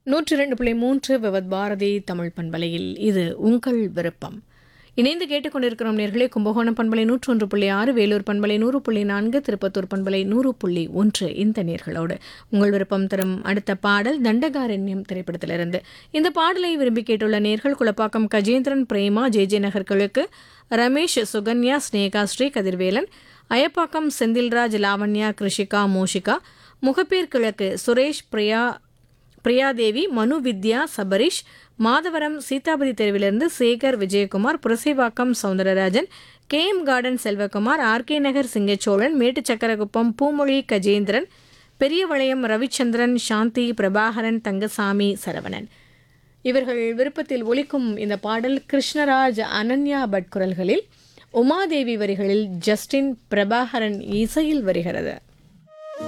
நூற்றி ரெண்டு புள்ளி மூன்று விவத் பாரதி தமிழ் பண்பலையில் இது உங்கள் விருப்பம் இணைந்து கேட்டுக்கொண்டிருக்கிறோம் நேர்களே கும்பகோணம் பண்பலை நூற்று ஒன்று புள்ளி ஆறு வேலூர் பண்பலை நூறு புள்ளி நான்கு திருப்பத்தூர் பண்பலை நூறு புள்ளி ஒன்று இந்த நேர்களோடு உங்கள் விருப்பம் தரும் அடுத்த பாடல் தண்டகாரண்யம் திரைப்படத்திலிருந்து இந்த பாடலை விரும்பி கேட்டுள்ள நேர்கள் குளப்பாக்கம் கஜேந்திரன் பிரேமா ஜே ஜே நகர் கிழக்கு ரமேஷ் சுகன்யா ஸ்னேகா ஸ்ரீ கதிர்வேலன் அயப்பாக்கம் செந்தில்ராஜ் லாவண்யா கிருஷிகா மூஷிகா முகப்பேர் கிழக்கு சுரேஷ் பிரியா பிரியாதேவி மனு வித்யா சபரிஷ் மாதவரம் சீதாபதி தெருவிலிருந்து Sekar Vijayakumar Purasaiwakkam Soundararajan K M garden Selvakumar RK Nagar Singachozhan Mettuchakkarakuppam Poomozhi Gajendran Periyavalaiyam Ravichandran Shanthi Prabhakaran Thangasamy Saravanan இவர்கள் விருப்பத்தில் ஒலிக்கும் இந்த பாடல் கிருஷ்ணராஜ் அனன்யா பட் குரல்களில் உமாதேவி வரிகளில் ஜஸ்டின் பிரபாகரன் இசையில் வருகிறது